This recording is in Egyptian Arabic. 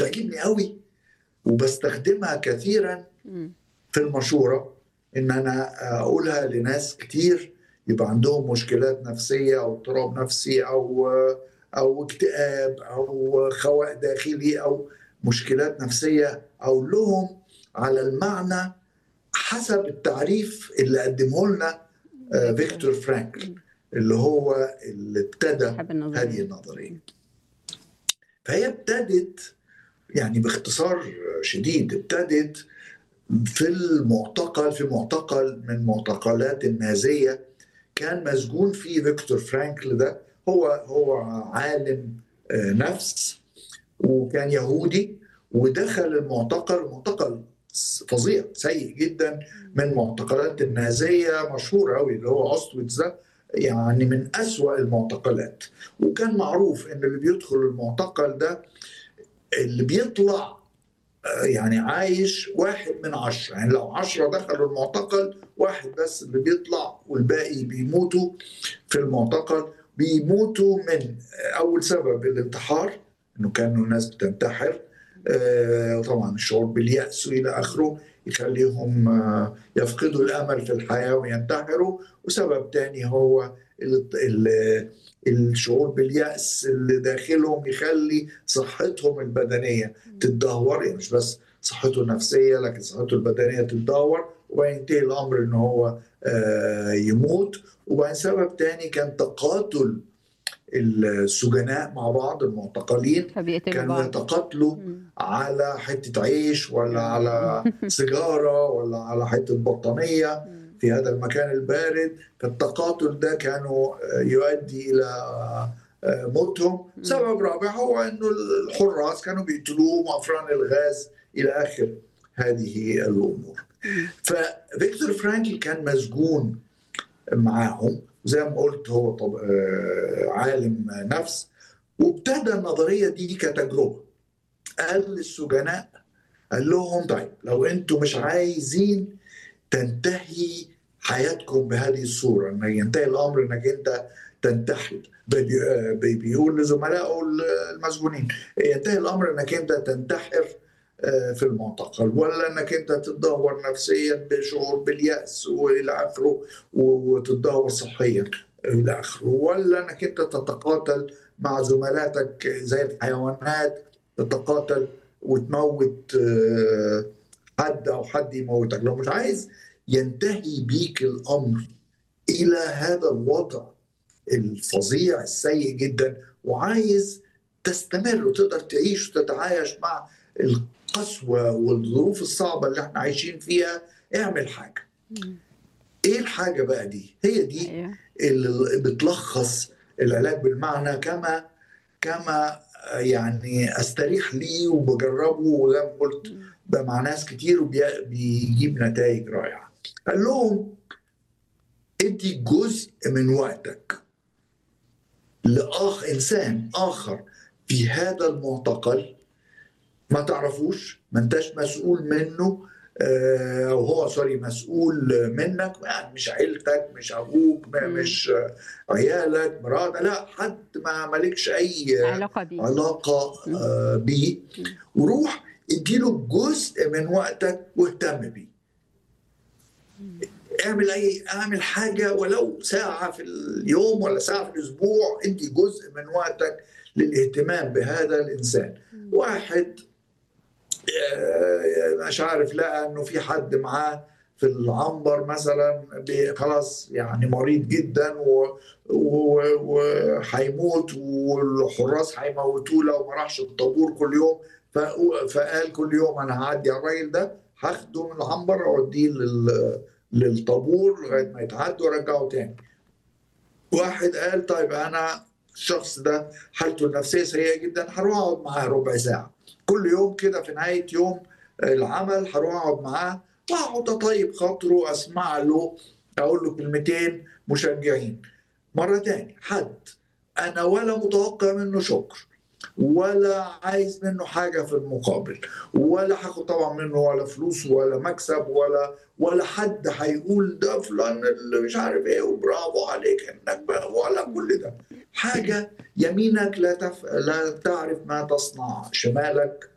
بتعجبني قوي وبستخدمها كثيرا إمم. في المشورة إن أنا أقولها لناس كتير يبقى عندهم مشكلات نفسية أو اضطراب نفسي أو أو اكتئاب أو خواء داخلي أو مشكلات نفسية أقول لهم على المعنى حسب التعريف اللي قدمه لنا آه، فيكتور فرانكل إمم. اللي هو اللي ابتدى صاحب النظرية. هذه النظرية فهي ابتدت يعني باختصار شديد ابتدت في المعتقل في معتقل من معتقلات النازية كان مسجون فيه فيكتور فرانكل ده هو هو عالم آه، نفس وكان يهودي ودخل المعتقل المعتقل فظيع سيء جدا من معتقلات النازية مشهور قوي اللي هو أوستويتس ده يعني من أسوأ المعتقلات وكان معروف ان اللي بيدخل المعتقل ده اللي بيطلع آه، يعني عايش واحد من عشرة يعني لو عشرة دخلوا المعتقل واحد بس اللي بيطلع والباقي بيموتوا في المعتقل بيموتوا من أول سبب الانتحار إنه كانوا ناس بتنتحر آه، طبعا الشعور باليأس وإلى آخره يخليهم آه، يفقدوا الأمل في الحياة وينتحروا وسبب تاني هو ال- ال- الشعور باليأس اللي داخلهم يخلي صحتهم البدنية تتدهور يعني مش بس صحته النفسية لكن صحته البدنية تتدهور وينتهي الأمر إن هو آه، يموت وبعدين سبب تاني كان تقاتل السجناء مع بعض المعتقلين فبيقتلوا كانوا بعض يتقاتلوا إمم. على حتة عيش ولا على سيجارة ولا على حتة بطانية إمم. في هذا المكان البارد فالتقاتل ده كانوا آه، يؤدي الى آه، موتهم سبب رابع هو انه الحراس كانوا بيقتلوهم وافران الغاز الى اخر هذه الامور إمم. ففيكتور فرانكل كان مسجون معاهم زي ما قلت هو طب آه، عالم نفس وابتدى النظريه دي كتجربه قال للسجناء قال لهم طيب لو انتم مش عايزين تنتهي حياتكم بهذه الصوره ان ينتهي الامر انك انت تنتحر بي- آه، بي- بيقول لزملائه المسجونين ينتهي الامر انك انت تنتحر آه، في المعتقل ولا انك انت تتدهور نفسيا بشعور بالياس والى اخره وتتدهور صحيا الى اخره ولا انك انت تتقاتل مع زملاتك زي الحيوانات تتقاتل وتموت آه، حد او حد يموتك لو مش عايز ينتهي بيك الامر الى هذا الوضع الفظيع السيء جدا وعايز تستمر وتقدر تعيش وتتعايش مع القسوه والظروف الصعبه اللي احنا عايشين فيها اعمل حاجه إمم. ايه الحاجه بقى دي هي دي أيوه. اللي بتلخص العلاج بالمعنى كما كما يعني استريح ليه وبجربه وزي ما قلت إمم. ده مع ناس كتير وبيجيب نتائج رائعه قال لهم ادي جزء من وقتك لاخ انسان اخر في هذا المعتقل ما تعرفوش ما انتش مسؤول منه آه، او هو سوري مسؤول منك يعني مش عيلتك مش ابوك ما- مم. مش آه، عيالك مراتك لا حد ما مالكش اي علاقة بيه علاقه مم. آه، بيه مم. وروح اديله جزء من وقتك واهتم بيه اعمل اي اعمل حاجه ولو ساعه في اليوم ولا ساعه في الاسبوع ادي جزء من وقتك للاهتمام بهذا الانسان إمم. واحد آه، مش عارف لقى انه في حد معاه في العنبر مثلا بي- خلاص يعني مريض جدا و- و- وهيموت والحراس هيموتوه لو ما راحش الطابور كل يوم ف- فقال كل يوم انا هعدي على الراجل ده هاخده من العنبر واوديه لل- للطابور لغايه ما يتعدى وارجعه تاني. واحد قال طيب انا الشخص ده حالته النفسيه سيئه جدا هروح اقعد معاه ربع ساعه كل يوم كده في نهايه يوم العمل هروح اقعد معاه واقعد اطيب خاطره اسمع له اقول له كلمتين مشجعين مره تاني حد انا ولا متوقع منه شكر ولا عايز منه حاجه في المقابل ولا هاخد طبعا منه ولا فلوس ولا مكسب ولا ولا حد هيقول ده فلان اللي مش عارف ايه وبرافو عليك انك بقى ولا كل ده حاجه يمينك لا تف... لا تعرف ما تصنع شمالك